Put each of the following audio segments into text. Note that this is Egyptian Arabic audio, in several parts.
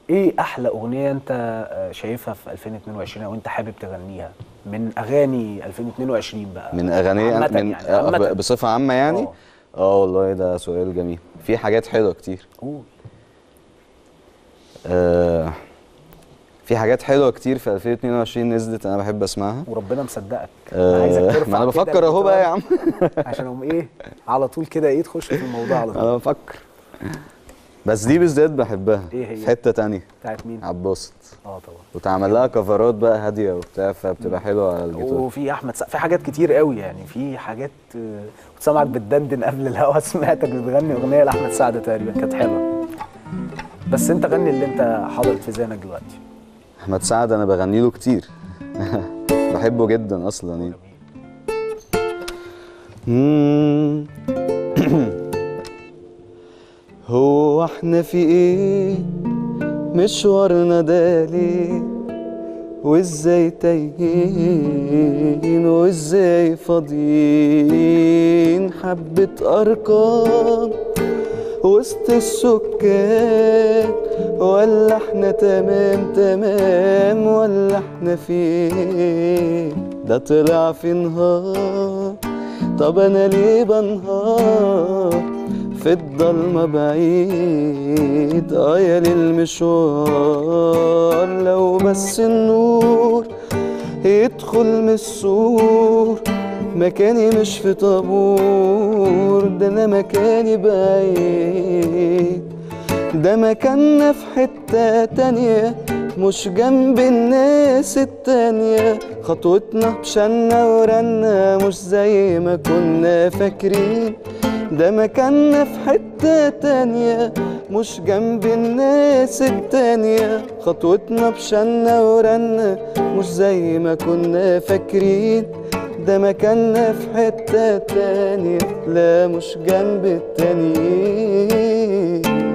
ايه احلى اغنيه انت آه، شايفها في 2022 او انت حابب تغنيها من اغاني 2022 بقى من اغاني عامة من يعني، آه، عامة. ب- بصفه عامه يعني آه. اه والله ده سؤال جميل في حاجات حلوه كتير قول آه في حاجات حلوه كتير في 2022 نزلت انا بحب اسمعها وربنا مصدقك أنا عايزك آه ترفع ما انا كده بفكر اهو بقى يا عم عشان اقوم ايه على طول كده ايه تخش في الموضوع على طول انا بفكر بس دي بالذات بحبها إيه هي؟ في حته تانية بتاعت مين؟ عباسط اه طبعا وتعمل لها كفرات بقى هاديه وبتاع فبتبقى حلوه على الجيتار وفي احمد سقا في حاجات كتير قوي يعني في حاجات آه، كنت سامعك بتدندن قبل الهوا سمعتك بتغني اغنيه لاحمد سعد تقريبا كانت حلوه بس انت غني اللي انت حاضر في ذهنك دلوقتي احمد سعد انا بغني له كتير بحبه جدا اصلا يعني مم. هو احنا في ايه مشوارنا ده ليه وازاي تايهين وازاي فاضيين حبة ارقام وسط السكان ولا احنا تمام تمام ولا احنا فين ده طلع في نهار طب انا ليه بنهار في الضلمة بعيد اه يا للمشوار لو بس النور يدخل من السور مكاني مش في طابور ده انا مكاني بعيد ده مكاننا في حتة تانية مش جنب الناس التانية خطوتنا بشنا ورنا مش زي ما كنا فاكرين ده مكاننا في حتة تانية مش جنب الناس التانية خطوتنا بشنا ورنا مش زي ما كنا فاكرين ده مكاننا في حتة تانية لا مش جنب التانيين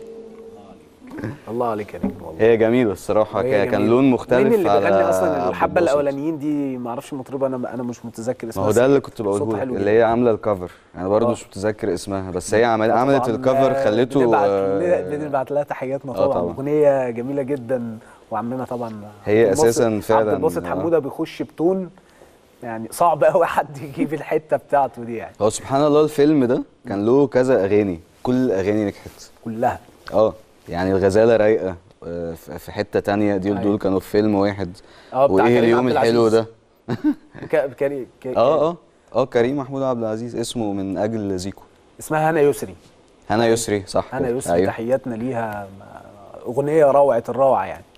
الله عليك يا نجم والله هي جميلة الصراحة وهي كان جميلة. لون مختلف مين اللي على بيغني اصلا عبد الحبه الباسط. الاولانيين دي ما اعرفش المطربه انا انا مش متذكر ما اسمها هو بس ده اللي كنت صوتها بقوله حلو لك جدا. اللي هي عاملة الكفر انا برضو آه. مش متذكر اسمها بس هي عمل طبعاً، عملت الكفر آه، خلته بنبعت آه، بنبعت لها تحياتنا آه، طبعا طبعاً. اغنيه جميله جدا وعمنا طبعا هي عبد الباسط- أساساً فعلاً، عبد الباسط آه. حموده بيخش بتون يعني صعب قوي حد يجيب الحته بتاعته دي يعني هو سبحان الله الفيلم ده كان له كذا اغاني كل الاغاني نجحت كلها اه يعني الغزالة رايقة آه، في في حتة تانية دي أيوة. دول كانوا في فيلم واحد اه بتاع وايه كريم اليوم عبد الحلو العزيز. ده ك- كريم ك- اه اه اه كريم محمود عبد العزيز اسمه من اجل زيكو اسمها هنا يسري هنا يسري صح هنا كده. يسري ايوه تحياتنا ليها اغنيه روعه الروعه يعني